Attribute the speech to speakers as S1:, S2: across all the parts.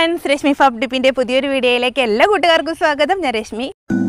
S1: friends Rashmi ഫബ് ഡിപ്പിന്റെ പുതിയൊരു വീഡിയോയിലേക്ക് എല്ലാ കൂട്ടുകാർക്കും സ്വാഗതം ഞാൻ രശ്മി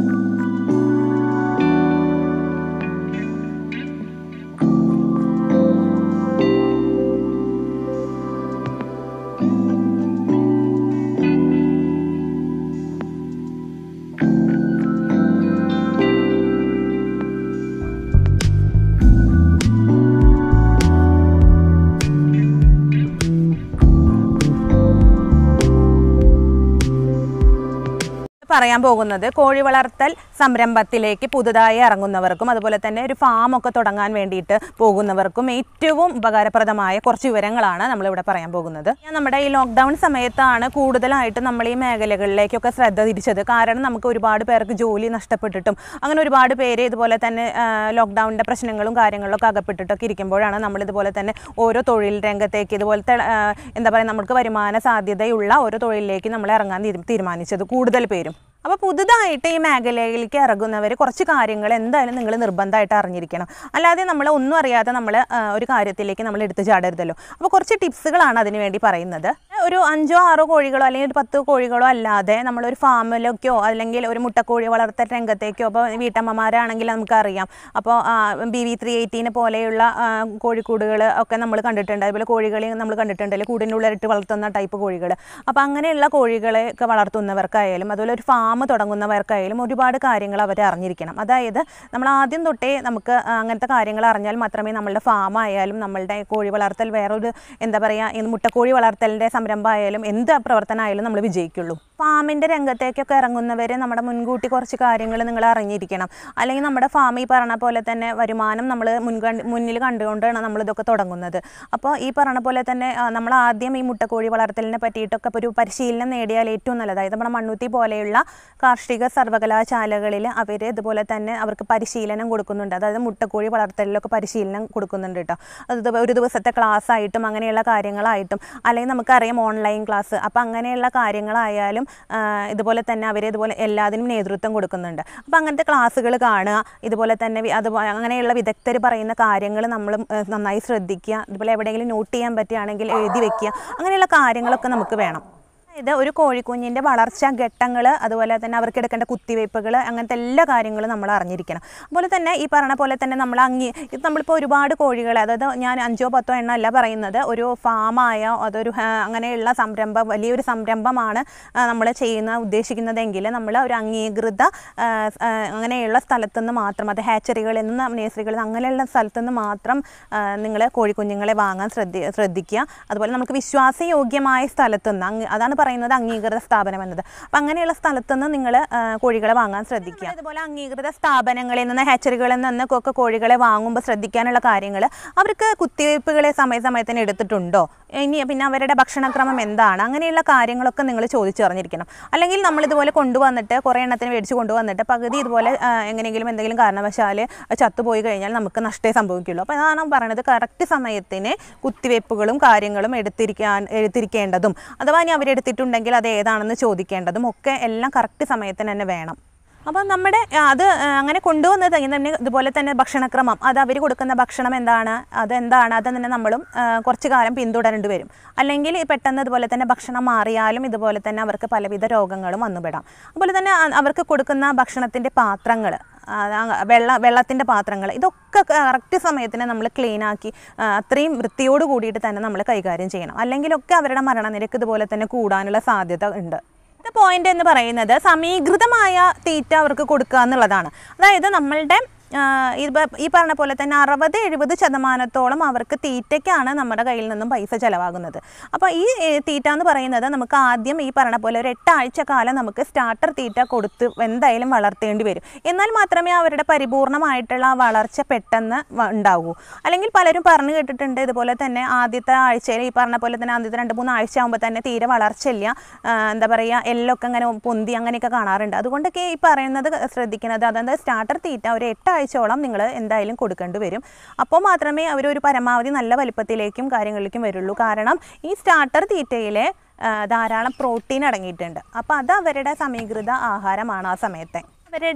S1: പറയാൻ പോകുന്നത് കോഴി വളർത്തൽ സംരംഭത്തിലേക്ക് പുതുതായി ഇറങ്ങുന്നവർക്കും അതുപോലെ തന്നെ ഒരു ഫാമൊക്കെ തുടങ്ങാൻ വേണ്ടിയിട്ട് പോകുന്നവർക്കും ഏറ്റവും ഉപകാരപ്രദമായ കുറച്ച് വിവരങ്ങളാണ് നമ്മളിവിടെ പറയാൻ പോകുന്നത് നമ്മുടെ ഈ ലോക്ക്ഡൗൺ സമയത്താണ് കൂടുതലായിട്ട് നമ്മൾ ഈ മേഖലകളിലേക്കൊക്കെ ശ്രദ്ധ തിരിച്ചത് കാരണം നമുക്ക് ഒരുപാട് പേർക്ക് ജോലി നഷ്ടപ്പെട്ടിട്ടും അങ്ങനെ ഒരുപാട് പേര് ഇതുപോലെ തന്നെ ലോക്ക്ഡൗണിൻ്റെ പ്രശ്നങ്ങളും കാര്യങ്ങളിലൊക്കെ അകപ്പെട്ടിട്ടൊക്കെ ഇരിക്കുമ്പോഴാണ് നമ്മൾ ഇതുപോലെ തന്നെ ഓരോ തൊഴിൽ രംഗത്തേക്ക് ഇതുപോലത്തെ ആ, എന്താ പറയുക നമുക്ക് വരുമാന സാധ്യതയുള്ള ഓരോ തൊഴിലിലേക്ക് നമ്മൾ ഇറങ്ങാൻ തീരു- തീരുമാനിച്ചത് കൂടുതൽ പേരും അപ്പോൾ പുതുതായിട്ട് ഈ മേഖലയിലേക്ക് ഇറങ്ങുന്നവർ കുറച്ച് കാര്യങ്ങൾ എന്തായാലും നിങ്ങൾ നിർബന്ധമായിട്ട് അറിഞ്ഞിരിക്കണം അല്ലാതെ നമ്മൾ ഒന്നും അറിയാതെ നമ്മൾ ഒരു കാര്യത്തിലേക്ക് നമ്മൾ എടുത്തു ചാടരുതല്ലോ അപ്പോൾ കുറച്ച് ടിപ്സുകളാണ് അതിന് വേണ്ടി പറയുന്നത് ഒരു അഞ്ചോ ആറോ കോഴികളോ അല്ലെങ്കിൽ ഒരു പത്ത് കോഴികളോ അല്ലാതെ നമ്മളൊരു ഫാമിലേക്കോ അല്ലെങ്കിൽ ഒരു മുട്ടക്കോഴി വളർത്തൽ രംഗത്തേക്കോ അപ്പോൾ വീട്ടമ്മമാരാണെങ്കിൽ നമുക്കറിയാം അപ്പോൾ ബി വി ത്രീ എയ്റ്റീനെ പോലെയുള്ള ആ, കോഴിക്കൂടുകൾ ഒക്കെ നമ്മൾ കണ്ടിട്ടുണ്ട് അതുപോലെ കോഴികളെ നമ്മൾ കണ്ടിട്ടുണ്ട് അല്ലെങ്കിൽ കൂടിൻ്റെ ഉള്ളിലിട്ട് വളർത്തുന്ന ടൈപ്പ് കോഴികൾ അപ്പോൾ അങ്ങനെയുള്ള കോഴികളെ ഒക്കെ വളർത്തുന്നവർക്കായാലും അതുപോലെ ഒരു ഫാം തുടങ്ങുന്നവർക്കായാലും ഒരുപാട് കാര്യങ്ങൾ അവർ അറിഞ്ഞിരിക്കണം അതായത് നമ്മൾ ആദ്യം തൊട്ടേ നമുക്ക് ആ, അങ്ങനത്തെ കാര്യങ്ങൾ അറിഞ്ഞാൽ മാത്രമേ നമ്മളുടെ ഫാം ആയാലും നമ്മളുടെ കോഴി വളർത്തൽ വേറൊരു എന്താ പറയുക ഈ മുട്ടക്കോഴി വളർത്തലിൻ്റെ സംരംഭമായാലും എന്ത് പ്രവർത്തനമായാലും നമ്മൾ വിജയിക്കുള്ളൂ ഫാമിൻ്റെ രംഗത്തേക്കൊക്കെ ഇറങ്ങുന്നവർ നമ്മുടെ മുൻകൂട്ടി കുറച്ച് കാര്യങ്ങൾ നിങ്ങൾ അറിഞ്ഞിരിക്കണം അല്ലെങ്കിൽ നമ്മുടെ ഫാം ഈ പറഞ്ഞ പോലെ തന്നെ വരുമാനം നമ്മൾ മുൻകണ്ട് മുന്നിൽ കണ്ടുകൊണ്ടാണ് നമ്മൾ ഇതൊക്കെ തുടങ്ങുന്നത് അപ്പോൾ ഈ പറഞ്ഞ പോലെ തന്നെ ആ, നമ്മൾ ആദ്യം ഈ മുട്ടക്കോഴി വളർത്തലിനെ പറ്റിയിട്ടൊക്കെ ഒരു പരിശീലനം നേടിയാൽ ഏറ്റവും നല്ലത് അതായത് നമ്മുടെ മണ്ണുത്തി പോലെയുള്ള കാർഷിക സർവകലാശാലകളിൽ അവർ ഇതുപോലെ തന്നെ അവർക്ക് പരിശീലനം കൊടുക്കുന്നുണ്ട് അതായത് മുട്ടക്കോഴി വളർത്തലിലൊക്കെ പരിശീലനം കൊടുക്കുന്നുണ്ട് കേട്ടോ അത് ഇത് ഒരു ദിവസത്തെ ക്ലാസ് ആയിട്ടും അങ്ങനെയുള്ള കാര്യങ്ങളായിട്ടും അല്ലെങ്കിൽ നമുക്കറിയാം ഓൺലൈൻ ക്ലാസ് അപ്പോൾ അങ്ങനെയുള്ള കാര്യങ്ങളായാലും ആ, ഇതുപോലെ തന്നെ അവർ ഇതുപോലെ എല്ലാത്തിനും നേതൃത്വം കൊടുക്കുന്നുണ്ട് അപ്പോൾ അങ്ങനത്തെ ക്ലാസ്സുകൾ കാണുക ഇതുപോലെ തന്നെ വി- അത് അങ്ങനെയുള്ള വിദഗ്ധർ പറയുന്ന കാര്യങ്ങൾ നമ്മൾ നന്നായി ശ്രദ്ധിക്കുക ഇതുപോലെ എവിടെയെങ്കിലും നോട്ട് ചെയ്യാൻ പറ്റുകയാണെങ്കിൽ എഴുതി വെക്കുക അങ്ങനെയുള്ള കാര്യങ്ങളൊക്കെ നമുക്ക് വേണം ഇത് ഒരു കോഴിക്കുഞ്ഞിൻ്റെ വളർച്ചാ ഘട്ടങ്ങൾ അതുപോലെ തന്നെ അവർക്ക് എടുക്കേണ്ട കുത്തിവയ്പ്പുകൾ അങ്ങനത്തെ എല്ലാ കാര്യങ്ങളും നമ്മൾ അറിഞ്ഞിരിക്കണം അതുപോലെ തന്നെ ഈ പറഞ്ഞ പോലെ തന്നെ നമ്മൾ അങ്ങി ഇത് നമ്മളിപ്പോൾ ഒരുപാട് കോഴികളെ അതായത് ഞാൻ അഞ്ചോ പത്തോ എണ്ണം അല്ല പറയുന്നത് ഒരു ഫാമായ അതൊരു ആ, അങ്ങനെയുള്ള സംരംഭം വലിയൊരു സംരംഭമാണ് നമ്മൾ ചെയ്യുന്ന ഉദ്ദേശിക്കുന്നതെങ്കിൽ നമ്മൾ ഒരു അംഗീകൃത ആ, ആ, അങ്ങനെയുള്ള സ്ഥലത്തു നിന്ന് മാത്രം അത് ഹാച്ചറികളിൽ നിന്ന് നേഴ്സറികളിൽ നിന്ന് അങ്ങനെയുള്ള സ്ഥലത്തു നിന്ന് മാത്രം നിങ്ങൾ കോഴിക്കുഞ്ഞുങ്ങളെ വാങ്ങാൻ ശ്രദ്ധി ശ്രദ്ധിക്കുക അതുപോലെ നമുക്ക് വിശ്വാസയോഗ്യമായ സ്ഥലത്തു നിന്ന് അങ്ങ് അതാണ് പറയുന്നത് അംഗീകൃത സ്ഥാപനം എന്നത് അപ്പം അങ്ങനെയുള്ള സ്ഥലത്തു നിന്ന് നിങ്ങൾ കോഴികളെ വാങ്ങാൻ ശ്രദ്ധിക്കുക അതുപോലെ അംഗീകൃത സ്ഥാപനങ്ങളിൽ നിന്ന് ഹാച്ചറികളിൽ നിന്നൊക്കെ കോഴികളെ വാങ്ങുമ്പോൾ ശ്രദ്ധിക്കാനുള്ള കാര്യങ്ങൾ അവർക്ക് കുത്തിവയ്പ്പുകളെ സമയസമയത്തിന് എടുത്തിട്ടുണ്ടോ ഇനി പിന്നെ അവരുടെ ഭക്ഷണക്രമം എന്താണ് അങ്ങനെയുള്ള കാര്യങ്ങളൊക്കെ നിങ്ങൾ ചോദിച്ചറിഞ്ഞിരിക്കണം അല്ലെങ്കിൽ നമ്മൾ ഇതുപോലെ കൊണ്ടുവന്നിട്ട് കുറേ എണ്ണത്തിന് മേടിച്ച് കൊണ്ടുവന്നിട്ട് പകുതി ഇതുപോലെ ആ, എങ്ങനെയെങ്കിലും എന്തെങ്കിലും കാരണവശാൽ ചത്തുപോയി കഴിഞ്ഞാൽ നമുക്ക് നഷ്ടേ സംഭവിക്കുള്ളൂ അപ്പോൾ അതാണ് പറയുന്നത് കറക്റ്റ് സമയത്തിന് കുത്തിവയ്പ്പുകളും കാര്യങ്ങളും എടുത്തിരിക്കാൻ എടുത്തിരിക്കേണ്ടതും അഥവാ ഇനി അവരെടുത്തിട്ടുണ്ടെങ്കിൽ അത് ഏതാണെന്ന് ചോദിക്കേണ്ടതും ഒക്കെ എല്ലാം കറക്റ്റ് സമയത്തിന് തന്നെ വേണം അപ്പം നമ്മുടെ ആ, അത് ആ, അങ്ങനെ കൊണ്ടുവന്നത് തന്നെ ഇതുപോലെ തന്നെ ഭക്ഷണക്രമം അത് അവർ കൊടുക്കുന്ന ഭക്ഷണം എന്താണ് അതെന്താണ് അത് തന്നെ നമ്മളും ആ, കുറച്ച് കാലം പിന്തുടരേണ്ടി വരും അല്ലെങ്കിൽ പെട്ടെന്ന് ഇതുപോലെ തന്നെ ഭക്ഷണം മാറിയാലും ഇതുപോലെ തന്നെ അവർക്ക് പലവിധ രോഗങ്ങളും വന്നുപെടാം അതുപോലെ തന്നെ ആ, അവർക്ക് കൊടുക്കുന്ന ഭക്ഷണത്തിൻ്റെ പാത്രങ്ങൾ വെള്ള വെള്ളത്തിൻ്റെ പാത്രങ്ങൾ ഇതൊക്കെ കറക്റ്റ് സമയത്തിന് നമ്മൾ ക്ലീനാക്കി ആ, അത്രയും വൃത്തിയോട് കൂടിയിട്ട് തന്നെ നമ്മൾ കൈകാര്യം ചെയ്യണം അല്ലെങ്കിലൊക്കെ അവരുടെ മരണനിരക്ക് ഇതുപോലെ തന്നെ കൂടാനുള്ള സാധ്യത ഉണ്ട് അടുത്ത പോയിന്റ് എന്ന് പറയുന്നത് സമീകൃതമായ തീറ്റ അവർക്ക് കൊടുക്കുക എന്നുള്ളതാണ് അതായത് നമ്മളുടെ ആ, ഇത് ഈ പറഞ്ഞ പോലെ തന്നെ അറുപത് എഴുപത് ശതമാനത്തോളം അവർക്ക് തീറ്റയ്ക്കാണ് നമ്മുടെ കയ്യിൽ നിന്നും പൈസ ചിലവാകുന്നത് അപ്പോൾ ഈ ഏ, തീറ്റ എന്ന് പറയുന്നത് നമുക്ക് ആദ്യം ഈ പറഞ്ഞ പോലെ ഒരു എട്ടാഴ്ച കാലം നമുക്ക് സ്റ്റാർട്ടർ തീറ്റ കൊടുത്ത് എന്തായാലും വളർത്തേണ്ടി വരും എന്നാൽ മാത്രമേ അവരുടെ പരിപൂർണമായിട്ടുള്ള ആ വളർച്ച പെട്ടെന്ന് വ- ഉണ്ടാവൂ അല്ലെങ്കിൽ പലരും പറഞ്ഞു കേട്ടിട്ടുണ്ട് ഇതുപോലെ തന്നെ ആദ്യത്തെ ആഴ്ചയിൽ ഈ പറഞ്ഞ പോലെ തന്നെ ആദ്യത്തെ രണ്ട് മൂന്ന് ആഴ്ച ആകുമ്പോൾ തന്നെ തീരെ വളർച്ചയില്ല ആ, എന്താ പറയുക എല്ലൊക്കെ അങ്ങനെ പൊന്തി അങ്ങനെയൊക്കെ കാണാറുണ്ട് അതുകൊണ്ടൊക്കെ ഈ പറയുന്നത് ശ്രദ്ധിക്കുന്നത് അതായത് സ്റ്റാർട്ടർ തീറ്റ ഒരു എട്ടാഴ്ചയോളം നിങ്ങൾ എന്തായാലും കൊടുക്കേണ്ടി വരും അപ്പോൾ മാത്രമേ അവരൊരു പരമാവധി നല്ല വലിപ്പത്തിലേക്കും കാര്യങ്ങളിലേക്കും വരുള്ളൂ കാരണം ഈ സ്റ്റാർട്ടർ തീറ്റയിലെ ആ, ധാരാളം പ്രോട്ടീൻ അടങ്ങിയിട്ടുണ്ട് അപ്പോൾ അത് അവരുടെ സമീകൃത ആഹാരമാണ് ആ സമയത്തെ അവരുടെ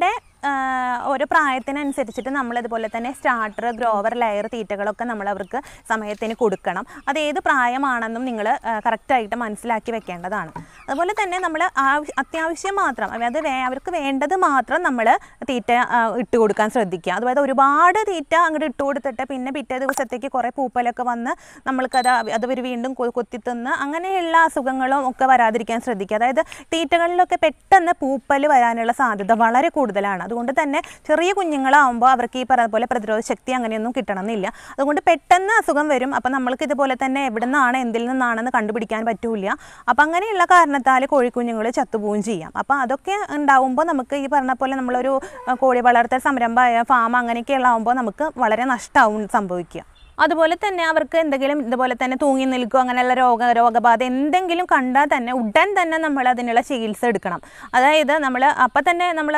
S1: ആ, ഓരോ പ്രായത്തിനനുസരിച്ചിട്ട് നമ്മൾ ഇതുപോലെ തന്നെ സ്റ്റാർട്ടർ ഗ്രോവർ ലെയർ തീറ്റകളൊക്കെ നമ്മൾ അവർക്ക് സമയത്തിന് കൊടുക്കണം അത് ഏത് പ്രായമാണെന്നും നിങ്ങൾ കറക്റ്റായിട്ട് മനസ്സിലാക്കി വെക്കേണ്ടതാണ് അതുപോലെ തന്നെ നമ്മൾ അത്യാവശ്യം മാത്രം അതായത് വേ അവർക്ക് വേണ്ടത് മാത്രം നമ്മൾ തീറ്റ ആ, ഇട്ട് കൊടുക്കാൻ ശ്രദ്ധിക്കുക അതുപോലെ ഒരുപാട് തീറ്റ അങ്ങോട്ട് ഇട്ട് കൊടുത്തിട്ട് പിന്നെ പിറ്റേ ദിവസത്തേക്ക് കുറേ പൂപ്പലൊക്കെ വന്ന് നമ്മൾക്കത് അത് അവർ വീണ്ടും കൊ- കൊത്തിത്തിന്ന് അങ്ങനെയുള്ള അസുഖങ്ങളും ഒക്കെ വരാതിരിക്കാൻ ശ്രദ്ധിക്കുക അതായത് തീറ്റകളിലൊക്കെ പെട്ടെന്ന് പൂപ്പൽ വരാനുള്ള സാധ്യത വളരെ കൂടുതലാണ് അതുകൊണ്ട് തന്നെ ചെറിയ കുഞ്ഞുങ്ങളാവുമ്പോൾ അവർക്ക് ഈ പറഞ്ഞ പോലെ പ്രതിരോധ ശക്തി അങ്ങനെയൊന്നും കിട്ടണമെന്നില്ല അതുകൊണ്ട് പെട്ടെന്ന് അസുഖം വരും അപ്പം നമ്മൾക്ക് ഇതുപോലെ തന്നെ എവിടെ നിന്നാണ് എന്തിൽ നിന്നാണെന്ന് കണ്ടുപിടിക്കാൻ പറ്റൂല അപ്പം അങ്ങനെയുള്ള കാരണത്താൽ കോഴിക്കുഞ്ഞുങ്ങൾ ചത്തുപോവുകയും ചെയ്യാം അപ്പം അതൊക്കെ ഉണ്ടാവുമ്പോൾ നമുക്ക് ഈ പറഞ്ഞ പോലെ നമ്മളൊരു അഹ്, കോഴി വളർത്തൽ സംരംഭമായ ഫാം അങ്ങനെയൊക്കെയുള്ള ആകുമ്പോൾ നമുക്ക് വളരെ നഷ്ടമാവും സംഭവിക്കുക അതുപോലെ തന്നെ അവർക്ക് എന്തെങ്കിലും ഇതുപോലെ തന്നെ തൂങ്ങി നിൽക്കുക അങ്ങനെയുള്ള രോഗ രോഗബാധ എന്തെങ്കിലും കണ്ടാൽ തന്നെ ഉടൻ തന്നെ നമ്മൾ അതിനുള്ള ചികിത്സ എടുക്കണം അതായത് നമ്മൾ അപ്പം തന്നെ നമ്മൾ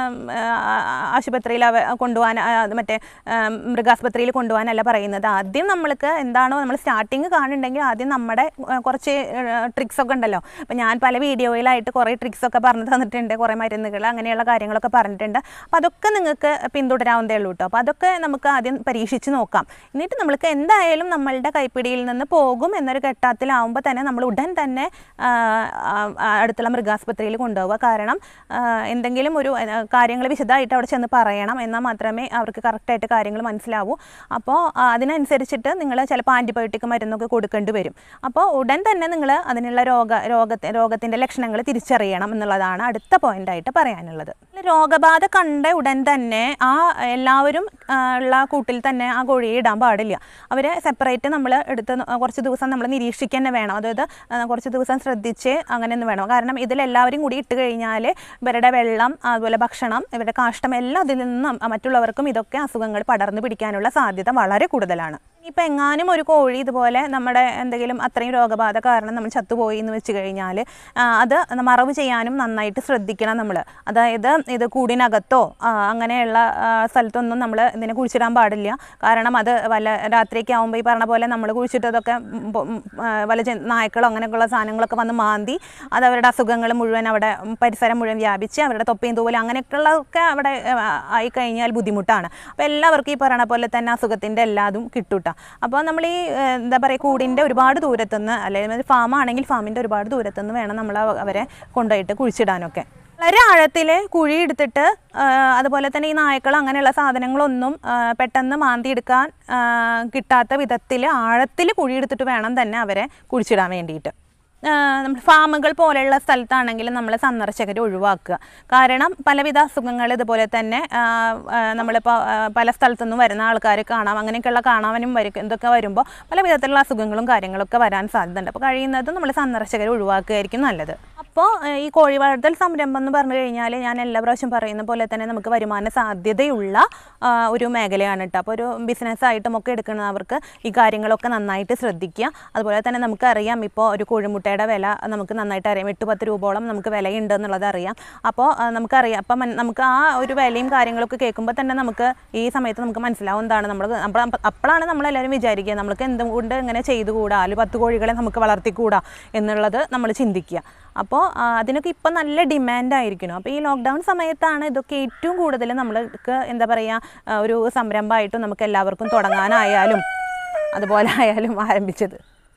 S1: ആശുപത്രിയിൽ അവ കൊണ്ടുപോകാൻ ആ, അത് മറ്റേ ആ, മൃഗാസ്പത്രിയിൽ കൊണ്ടുപോകാനല്ല പറയുന്നത് ആദ്യം നമ്മൾക്ക് എന്താണോ നമ്മൾ സ്റ്റാർട്ടിങ് കാണുന്നുണ്ടെങ്കിൽ ആദ്യം നമ്മുടെ ആ, കുറച്ച് ട്രിക്സ് ഒക്കെ ഉണ്ടല്ലോ അപ്പം ഞാൻ പല വീഡിയോയിലായിട്ട് കുറേ ട്രിക്സ് ഒക്കെ പറഞ്ഞു തന്നിട്ടുണ്ട് കുറേ മരുന്നുകൾ അങ്ങനെയുള്ള കാര്യങ്ങളൊക്കെ പറഞ്ഞിട്ടുണ്ട് അപ്പോൾ അതൊക്കെ നിങ്ങൾക്ക് പിന്തുടരാവുന്നതേ ഉള്ളൂ കേട്ടോ അപ്പോൾ അതൊക്കെ നമുക്ക് ആദ്യം പരീക്ഷിച്ച് നോക്കാം എന്നിട്ട് നമ്മൾക്ക് എന്തായാലും നമ്മളുടെ കൈപ്പിടിയിൽ നിന്ന് പോകും എന്നൊരു ഘട്ടത്തിലാവുമ്പോൾ തന്നെ നമ്മൾ ഉടൻ തന്നെ ആ, ആ, ആ, അടുത്തുള്ള മൃഗാസ്പത്രിയിൽ കൊണ്ടുപോവുക കാരണം ആ, എന്തെങ്കിലും ഒരു കാര്യങ്ങൾ വിശദമായിട്ട് അവിടെ ചെന്ന് പറയണം എന്നാൽ മാത്രമേ അവർക്ക് കറക്റ്റായിട്ട് കാര്യങ്ങൾ മനസ്സിലാവൂ അപ്പോൾ ആ, അതിനനുസരിച്ചിട്ട് നിങ്ങൾ ചിലപ്പോൾ ആൻറ്റിബയോട്ടിക് മരുന്നൊക്കെ കൊടുക്കേണ്ടി വരും അപ്പോൾ ഉടൻ തന്നെ നിങ്ങൾ അതിനുള്ള രോഗ രോഗത്തെ രോഗത്തിൻ്റെ ലക്ഷണങ്ങൾ തിരിച്ചറിയണം എന്നുള്ളതാണ് അടുത്ത പോയിൻ്റായിട്ട് പറയാനുള്ളത് രോഗബാധ കണ്ട ഉടൻ തന്നെ ആ എല്ലാവരും ആ, ഉള്ള കൂട്ടിൽ തന്നെ ആ കോഴിയെ ഇടാൻ പാടില്ല അവരെ സെപ്പറേറ്റ് നമ്മൾ എടുത്ത് ന- കുറച്ച് ദിവസം നമ്മൾ നിരീക്ഷിക്കുക തന്നെ വേണം അതായത് ആ, കുറച്ച് ദിവസം ശ്രദ്ധിച്ച് അങ്ങനെയൊന്നും വേണം കാരണം ഇതിലെല്ലാവരും കൂടി ഇട്ട് കഴിഞ്ഞാൽ ഇവരുടെ വെള്ളം അതുപോലെ ഭക്ഷണം ഇവരുടെ കാഷ്ടം എല്ലാം അതിൽ നിന്നും മറ്റുള്ളവർക്കും ഇതൊക്കെ അസുഖങ്ങൾ പടർന്നു പിടിക്കാനുള്ള സാധ്യത വളരെ കൂടുതലാണ് ഇപ്പം എങ്ങാനും ഒരു കോഴി ഇതുപോലെ നമ്മുടെ എന്തെങ്കിലും അത്രയും രോഗബാധ കാരണം നമ്മൾ ചത്തുപോയി എന്ന് വെച്ച് കഴിഞ്ഞാൽ അത് മറവ് ചെയ്യാനും നന്നായിട്ട് ശ്രദ്ധിക്കണം നമ്മൾ അതായത് ഇത് കൂടിനകത്തോ ആ, അങ്ങനെയുള്ള ആ, സ്ഥലത്തൊന്നും നമ്മൾ ഇതിനെ കുഴിച്ചിടാൻ പാടില്ല കാരണം അത് വല്ല രാത്രിയൊക്കെ ആകുമ്പോൾ ഈ പറഞ്ഞ പോലെ നമ്മൾ കുഴിച്ചിട്ടതൊക്കെ ഉം, ഉം, ആ, വല്ല ജൻ- നായ്ക്കളോ അങ്ങനെയൊക്കെയുള്ള സാധനങ്ങളൊക്കെ വന്ന് മാന്തി അത് അവരുടെ അസുഖങ്ങൾ മുഴുവൻ അവിടെ ഉം, പരിസരം മുഴുവൻ വ്യാപിച്ച് അവരുടെ തൊപ്പിയും തൂവലും അങ്ങനെയൊക്കെയുള്ളതൊക്കെ അവിടെ ആ, ആയിക്കഴിഞ്ഞാൽ ബുദ്ധിമുട്ടാണ് അപ്പോൾ എല്ലാവർക്കും ഈ പറയണ പോലെ തന്നെ അസുഖത്തിൻ്റെ എല്ലാതും കിട്ടൂട്ട അപ്പോൾ നമ്മൾ ഈ ഏ, എന്താ പറയുക കൂടിൻ്റെ ഒരുപാട് ദൂരത്തുനിന്ന് അല്ലെങ്കിൽ ഫാം ആണെങ്കിൽ ഫാമിൻ്റെ ഒരുപാട് ദൂരത്തുനിന്ന് വേണം നമ്മൾ അവ- അവരെ കൊണ്ടുപോയിട്ട് കുഴിച്ചിടാനൊക്കെ വളരെ ആഴത്തിൽ കുഴി എടുത്തിട്ട് ആ, അതുപോലെ തന്നെ ഈ നായ്ക്കൾ അങ്ങനെയുള്ള സാധനങ്ങളൊന്നും ആ, പെട്ടെന്ന് മാന്തിയെടുക്കാൻ ആ, കിട്ടാത്ത വിധത്തിൽ ആഴത്തിൽ കുഴി എടുത്തിട്ട് വേണം തന്നെ അവരെ കുഴിച്ചിടാൻ വേണ്ടിയിട്ട് നമ്മൾ ഫാമുകൾ പോലെയുള്ള സ്ഥലത്താണെങ്കിൽ നമ്മൾ സന്ദർശകരെ ഒഴിവാക്കുക കാരണം പലവിധ അസുഖങ്ങൾ ഇതുപോലെ തന്നെ നമ്മളിപ്പോൾ പല സ്ഥലത്തുനിന്നും വരുന്ന ആൾക്കാർ കാണാം അങ്ങനെയൊക്കെയുള്ള കാണാനും വരും ഇതൊക്കെ വരുമ്പോൾ പല വിധത്തിലുള്ള അസുഖങ്ങളും കാര്യങ്ങളൊക്കെ വരാൻ സാധ്യതയുണ്ട് അപ്പോൾ കഴിയുന്നതും നമ്മൾ സന്ദർശകരെ ഒഴിവാക്കുകയായിരിക്കും നല്ലത് അപ്പോൾ ഈ കോഴി വളർത്തൽ സംരംഭം എന്ന് പറഞ്ഞു കഴിഞ്ഞാൽ ഞാൻ എല്ലാ പ്രാവശ്യം പറയുന്ന പോലെ തന്നെ നമുക്ക് വരുമാന സാധ്യതയുള്ള ആ, ഒരു മേഖലയാണ് കേട്ടോ അപ്പോൾ ഒരു ബിസിനസ്സായിട്ടും ഒക്കെ എടുക്കുന്നവർക്ക് ഈ കാര്യങ്ങളൊക്കെ നന്നായിട്ട് ശ്രദ്ധിക്കുക അതുപോലെ തന്നെ നമുക്കറിയാം ഇപ്പോൾ ഒരു കോഴിമുട്ടയുടെ വില നമുക്ക് നന്നായിട്ട് അറിയാം എട്ട് പത്ത് രൂപയോളം നമുക്ക് വിലയുണ്ട് എന്നുള്ളത് അറിയാം അപ്പോൾ ആ, നമുക്കറിയാം അപ്പം മൻ- നമുക്ക് ആ ഒരു വിലയും കാര്യങ്ങളൊക്കെ കേൾക്കുമ്പോൾ തന്നെ നമുക്ക് ഈ സമയത്ത് നമുക്ക് മനസ്സിലാവും എന്താണ് നമ്മൾ നമ്മൾ അപ്പോഴാണ് നമ്മളെല്ലാവരും വിചാരിക്കുക നമ്മൾക്ക് എന്തുകൊണ്ട് ഇങ്ങനെ ചെയ്തുകൂടാ അല്ലെങ്കിൽ പത്ത് കോഴികളെ നമുക്ക് വളർത്തിക്കൂടാ എന്നുള്ളത് നമ്മൾ ചിന്തിക്കുക അപ്പോൾ ആ, അതിനൊക്കെ ഇപ്പം നല്ല ഡിമാൻഡ് ആയിരിക്കണം അപ്പോൾ ഈ ലോക്ക്ഡൗൺ സമയത്താണ് ഇതൊക്കെ ഏറ്റവും കൂടുതൽ നമ്മൾക്ക് എന്താ പറയുക ഒരു സംരംഭമായിട്ടും നമുക്ക് എല്ലാവർക്കും തുടങ്ങാനായാലും അതുപോലെ ആയാലും ആരംഭിച്ചത്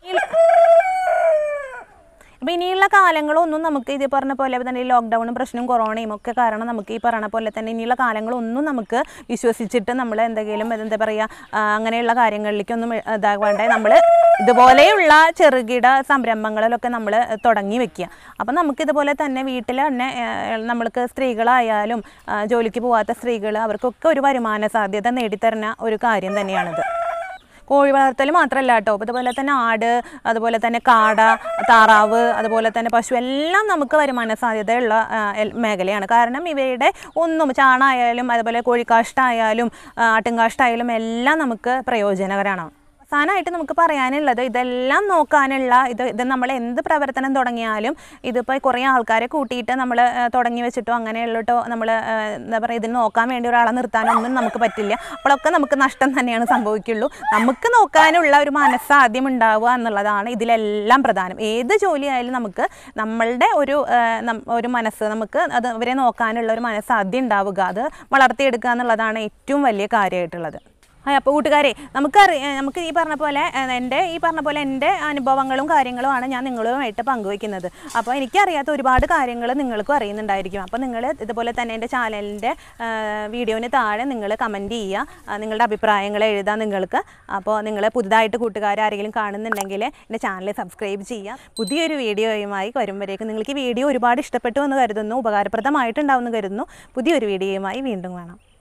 S1: അപ്പോൾ ഇനിയുള്ള കാലങ്ങളൊന്നും നമുക്ക് ഇത് പറഞ്ഞ പോലെ തന്നെ ഈ ലോക്ക്ഡൗണും പ്രശ്നവും കൊറോണയും ഒക്കെ കാരണം നമുക്ക് ഈ പറഞ്ഞ പോലെ തന്നെ ഇനിയുള്ള കാലങ്ങളൊന്നും നമുക്ക് വിശ്വസിച്ചിട്ട് നമ്മൾ എന്തെങ്കിലും എന്താ പറയുക ആ, അങ്ങനെയുള്ള കാര്യങ്ങളിലേക്കൊന്നും ഇതാകാണ്ട് നമ്മൾ ഇതുപോലെയുള്ള ചെറുകിട സംരംഭങ്ങളിലൊക്കെ നമ്മൾ തുടങ്ങി വെക്കുക അപ്പം നമുക്ക് ഇതുപോലെ തന്നെ വീട്ടിൽ തന്നെ ആ, നമ്മൾക്ക് സ്ത്രീകളായാലും ആ, ജോലിക്ക് പോകാത്ത സ്ത്രീകൾ അവർക്കൊക്കെ ഒരു വരുമാന സാധ്യത നേടിത്തരുന്ന ഒരു കാര്യം തന്നെയാണിത് കോഴി വളർത്തൽ മാത്രമല്ല കേട്ടോ അപ്പോൾ അതുപോലെ തന്നെ ആട് അതുപോലെ തന്നെ കാട താറാവ് അതുപോലെ തന്നെ പശു എല്ലാം നമുക്ക് വരുമാന സാധ്യതയുള്ള ആ, എൽ- മേഖലയാണ് കാരണം ഇവയുടെ ഒന്നും ചാണായാലും അതുപോലെ കോഴിക്കാഷ്ടായാലും ആ, ആട്ടിൻകാഷ്ടായാലും എല്ലാം നമുക്ക് പ്രയോജനകരമാണ് അവസാനമായിട്ട് നമുക്ക് പറയാനുള്ളത് ഇതെല്ലാം നോക്കാനുള്ള ഇത് ഇത് നമ്മൾ എന്ത് പ്രവർത്തനം തുടങ്ങിയാലും ഇതിപ്പോൾ കുറേ ആൾക്കാരെ കൂട്ടിയിട്ട് നമ്മൾ തുടങ്ങി വെച്ചിട്ടോ അങ്ങനെയുള്ളട്ടോ നമ്മൾ എന്താ പറയുക ഇതിന് നോക്കാൻ വേണ്ടി ഒരാളെ നിർത്താനൊന്നും നമുക്ക് പറ്റില്ല അപ്പോഴൊക്കെ നമുക്ക് നഷ്ടം തന്നെയാണ് സംഭവിക്കുള്ളൂ നമുക്ക് നോക്കാനുള്ള ഒരു മനസ്സ് ആദ്യം ഉണ്ടാവുക എന്നുള്ളതാണ് ഇതിലെല്ലാം പ്രധാനം ഏത് ജോലിയായാലും നമുക്ക് നമ്മളുടെ ഒരു ആ, നം- ഒരു മനസ്സ് നമുക്ക് അത് അവരെ നോക്കാനുള്ള ഒരു മനസ്സ് ആദ്യം ഉണ്ടാവുക അത് വളർത്തിയെടുക്കുക എന്നുള്ളതാണ് ഏറ്റവും വലിയ കാര്യമായിട്ടുള്ളത് ആ അപ്പോൾ കൂട്ടുകാരെ നമുക്കറി ഏ, നമുക്ക് ഈ പറഞ്ഞ പോലെ ഏ, എൻ്റെ ഈ പറഞ്ഞ പോലെ എൻ്റെ അനുഭവങ്ങളും കാര്യങ്ങളുമാണ് ഞാൻ നിങ്ങളുമായിട്ട് പങ്കുവയ്ക്കുന്നത് അപ്പോൾ എനിക്കറിയാത്ത ഒരുപാട് കാര്യങ്ങൾ നിങ്ങൾക്കും അറിയുന്നുണ്ടായിരിക്കും അപ്പോൾ നിങ്ങൾ ഇതുപോലെ തന്നെ എൻ്റെ ചാനലിൻ്റെ വീഡിയോന് താഴെ നിങ്ങൾ കമൻറ്റ് ചെയ്യുക ആ, നിങ്ങളുടെ അഭിപ്രായങ്ങൾ എഴുതാം നിങ്ങൾക്ക് അപ്പോൾ നിങ്ങൾ പുതുതായിട്ട് കൂട്ടുകാർ ആരെങ്കിലും കാണുന്നുണ്ടെങ്കിൽ എൻ്റെ ചാനൽ സബ്സ്ക്രൈബ് ചെയ്യുക പുതിയൊരു വീഡിയോയുമായി വരുമ്പോഴേക്കും നിങ്ങൾക്ക് ഈ വീഡിയോ ഒരുപാട് ഇഷ്ടപ്പെട്ടു എന്ന് കരുതുന്നു ഉപകാരപ്രദമായിട്ടുണ്ടാവുമെന്ന് കരുതുന്നു പുതിയൊരു വീഡിയോയുമായി വീണ്ടും കാണാം